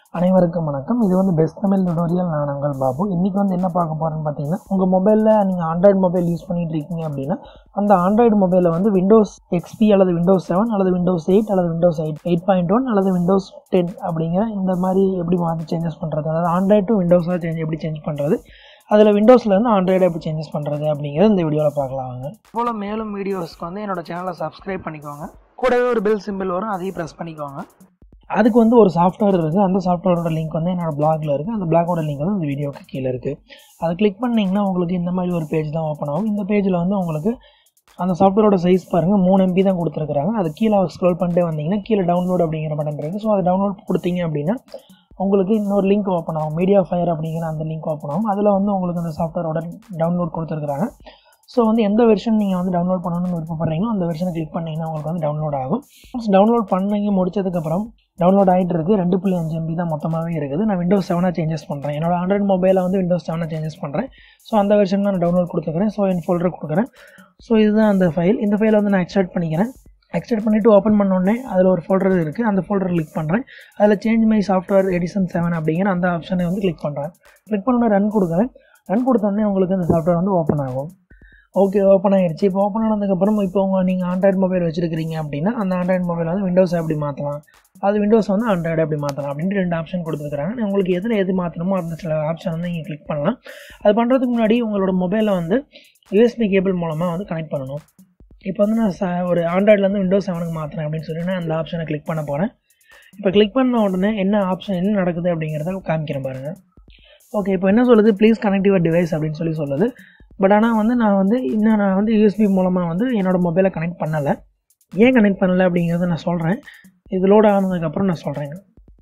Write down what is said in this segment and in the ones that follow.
அனைவருக்கும் வணக்கம் இது வந்து பெஸ்ட் தமிழ் டுடோரியல் நான் உங்கள் பாபு இன்றைக்கி வந்து என்ன பார்க்க போகிறேன்னு பார்த்தீங்கன்னா உங்கள் மொபைலில் நீங்கள் ஆண்ட்ராய்டு மொபைல் யூஸ் பண்ணிட்டு இருக்கீங்க அப்படின்னா அந்த ஆண்ட்ராய்டு மொபைலில் வந்து விண்டோஸ் எக்ஸ்பி அல்லது விண்டோஸ் செவன் அல்லது விண்டோஸ் எயிட் அல்லது Windows eight eight point one அல்லது விண்டோஸ் டென் அப்படிங்கிற இந்த மாதிரி எப்படி மாற்றி சேஞ்சஸ் பண்ணுறது அதாவது ஆண்ட்ராய்டு டு விண்டோஸாக சேஞ்ச் எப்படி சேஞ்ச் பண்ணுறது அதில் விண்டோஸ்லேருந்து ஆண்ட்ராய்டு எப்படி சேஞ்சஸ் பண்ணுறது அப்படிங்கிறத இந்த வீடியோவில் பார்க்கலாம் வாங்க போல் மேலும் வீடியோஸ்க்கு வந்து என்னோட சேனலை சப்ஸ்கிரைப் பண்ணிக்கோங்க கூடவே ஒரு பெல் சிம்பிள் வரும் அதையும் ப்ரெஸ் பண்ணிக்கோங்க அதுக்கு வந்து ஒரு சாஃப்ட்வேர் இருக்குது அந்த சாஃப்ட்வேரோட லிங்க் வந்து என்னோட பிளாகில் இருக்குது அந்த பிளாகோட லிங்க் வந்து இந்த வீடியோக்கு கீழே இருக்குது அதை கிளிக் பண்ணிங்கன்னா உங்களுக்கு இந்த மாதிரி ஒரு பேஜ் தான் ஓப்பன் ஆகும் இந்த பேஜில் வந்து உங்களுக்கு அந்த சாஃப்ட்வேரோட சைஸ் பாருங்கள் மூணு எம்பி தான் கொடுத்துருக்குறாங்க அது கீழே ஸ்க்ரோல் பண்ணிட்டே வந்தீங்கன்னா கீழே டவுன்லோட் அப்படிங்கிற பட்டன் இருக்குது ஸோ அதை டவுன்லோட் கொடுத்தீங்க அப்படின்னா உங்களுக்கு இன்னொரு லிங்க் ஓப்பன் ஆகும் மீடியா ஃபயர் அப்படிங்கிற அந்த லிங்க் ஓப்பன் ஆகும் அதில் வந்து உங்களுக்கு அந்த சாஃப்ட்வேரோட டவுன்லோட் கொடுத்துருக்குறாங்க ஸோ வந்து எந்த வெர்ஷன் நீங்கள் வந்து டவுன்லோட் பண்ணணும்னு விருப்பப்படுறீங்களோ அந்த வெர்ஷனை கிளிக் பண்ணிங்கன்னா உங்களுக்கு வந்து டவுன்லோட் ஆகும் டவுன்லோட் பண்ணி முடிச்சதுக்கப்புறம் டவுன்லோட் ஆகிட்டு இருக்குது ரெண்டு புள்ளி அஞ்சு எம்பி தான் மொத்தமாகவே இருக்குது நான் விண்டோஸ் செவனாக சேஞ்சஸ் பண்ணுறேன் என்னோட ஆண்ட்ராய்டு மொபைலில் வந்து விண்டோஸ் செவனாக சேஞ்சஸ் பண்ணுறேன் ஸோ அந்த வெர்ஷன் நான் டவுன்லோட் கொடுத்துக்கிறேன் ஸோ என் ஃபோல்டர் கொடுக்குறேன் ஸோ இதுதான் அந்த ஃபைல் இந்த ஃபைலை வந்து நான் எக்ஸ்ட்ராக்ட் பண்ணிக்கிறேன் எக்ஸ்ட்ராக்ட் பண்ணிவிட்டு ஓப்பன் பண்ணோடனே அதில் ஒரு ஃபோல்டர் இருக்குது அந்த ஃபோல்டர் கிளிக் பண்ணுறேன் அதில் change my software edition seven அப்படிங்கிற அந்த ஆப்ஷனை வந்து கிளிக் பண்ணுறேன் கிளிக் பண்ணோடனே ரன் கொடுக்குறேன் ரன் கொடுத்தோடனே உங்களுக்கு அந்த சாஃப்ட்வேர் வந்து ஓப்பன் ஆகும் ஓகே ஓப்பன் ஆகிடுச்சு இப்போ ஓப்பன் ஆனதுக்கப்புறம் இப்போ உங்கள் நீங்கள் ஆண்ட்ராய்டு மொபைல் வச்சுருக்கிறீங்க அப்படின்னா அந்த ஆண்ட்ராய்டு மொபைல் வந்து விண்டோஸ் எப்படி மாற்றலாம் அது விண்டோஸ் வந்து ஆண்ட்ராய்டு எப்படி மாற்றலாம் அப்படின்ட்டு ரெண்டு ஆப்ஷன் கொடுத்துருக்காங்க உங்களுக்கு எதில் எது மாற்றணுமோ அந்த சில ஆப்ஷன் வந்து நீங்கள் கிளிக் பண்ணலாம் அது பண்ணுறதுக்கு முன்னாடி உங்களோட மொபைலை வந்து யூஎஸ்பி கேபிள் மூலமாக வந்து கனெக்ட் பண்ணணும் இப்போ வந்து நான் ச ஒரு ஆண்ட்ராய்ட்லேருந்து விண்டோஸ் செவனுக்கு மாற்றுறேன் அப்படின்னு சொல்லி நான் அந்த ஆப்ஷனை கிளிக் பண்ண போகிறேன் இப்போ கிளிக் பண்ண உடனே என்ன ஆப்ஷன் என்ன நடக்குது அப்படிங்கிறத காமிக்கிறேன் பாருங்கள் ஓகே இப்போ என்ன சொல்லுது ப்ளீஸ் கனெக்ட் யுவர் டிவைஸ் அப்படின்னு சொல்லி சொல்லுது பட் ஆனால் வந்து நான் வந்து இன்னும் நான் வந்து யூஎஸ்பி மூலமாக வந்து என்னோடய மொபைலை கனெக்ட் பண்ணலை ஏன் கனெக்ட் பண்ணலை அப்படிங்கிறத நான் சொல்கிறேன் இது லோட் ஆனதுக்கப்புறம் நான் சொல்கிறேங்க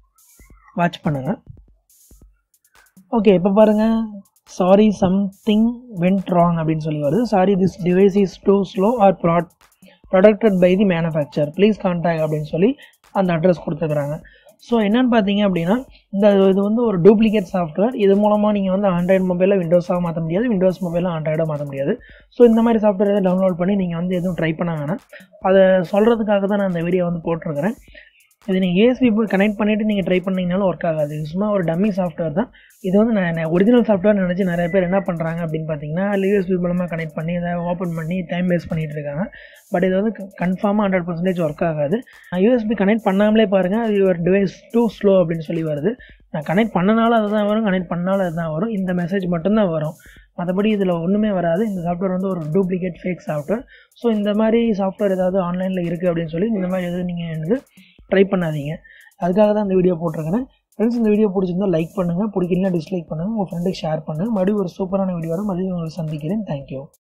வாட்ச் பண்ணுங்கள் ஓகே இப்போ பாருங்கள் சாரி சம்திங் வென்ட் ராங் அப்படின்னு சொல்லி வருது sorry this device is too slow or ப்ராட் protected by the manufacture please contact அப்படின்னு சொல்லி அந்த அட்ரஸ் கொடுத்துருக்குறாங்க ஸோ என்னென்னு பார்த்தீங்க அப்படின்னா இந்த இது வந்து ஒரு டூப்ளிகேட் சாஃப்ட்வேர் இது மூலமாக நீங்கள் வந்து ஆண்ட்ராய்டு மொபைலில் விண்டோஸாக மாற்ற முடியாது விண்டோஸ் மொபைலில் ஆண்ட்ராய்டாக மாற்ற முடியாது ஸோ இந்த மாதிரி சாஃப்ட்வேர் எதாவது டவுன்லோட் பண்ணி நீங்கள் வந்து எதுவும் ட்ரை பண்ண வேணாம் அதை சொல்கிறதுக்காக தான் நான் இந்த வீடியோ வந்து போட்டிருக்கிறேன் இது நீங்கள் ஏஎஸ்பி கனெக்ட் பண்ணிவிட்டு நீங்கள் ட்ரை பண்ணிங்கனாலும் ஒர்க் ஆகாது இது சும்மா ஒரு டம்மி சாஃப்ட்வேர் தான் இது வந்து நான் ஒரிஜினல் சாஃப்ட்வேர் நினச்சி நிறைய பேர் என்ன பண்ணுறாங்க அப்படின்னு பார்த்தீங்கன்னா யூஎஸ்பி மூலமாக கனெக்ட் பண்ணி இதை ஓப்பன் பண்ணி டைம் வேஸ்ட் பண்ணிகிட்டு இருக்காங்க பட் இது வந்து கன்ஃபார்மாக ஹண்ட்ரட் பர்சன்டேஜ் ஒர்க் ஆகாது யூஎஸ்பி கனெக்ட் பண்ணாமலே பாருங்கள் அது ஒரு டிவைஸ் டூ ஸ்லோ அப்படின்னு சொல்லி வருது நான் கனெக்ட் பண்ணனாலும் அதுதான் வரும் கனெக்ட் பண்ணாலும் அதுதான் வரும் இந்த மெசேஜ் மட்டும்தான் வரும் மற்றபடி இதில் ஒன்றுமே வராது இந்த சாஃப்ட்வேர் வந்து ஒரு டூப்ளிகேட் ஃபேக் சாஃப்ட்வேர் ஸோ இந்த மாதிரி சாஃப்ட்வேர் ஏதாவது ஆன்லைனில் இருக்குது அப்படின்னு சொல்லி இந்த மாதிரி எதுவும் நீங்கள் எனக்கு ட்ரை பண்ணாதீங்க அதுக்காக தான் இந்த வீடியோ போட்டிருக்கிறேன் ஃப்ரெண்ட்ஸ் இந்த வீடியோ பிடிச்சிருந்தா லைக் பண்ணுங்கள் பிடிக்கலனா டிஸ்லைக் பண்ணுங்கள் உங்கள் ஃப்ரெண்டுக்கு ஷேர் பண்ணுங்கள் மறுபடியும் ஒரு சூப்பரான வீடியோட மறுபடியும் உங்களை சந்திக்கிறேன் தேங்க்யூ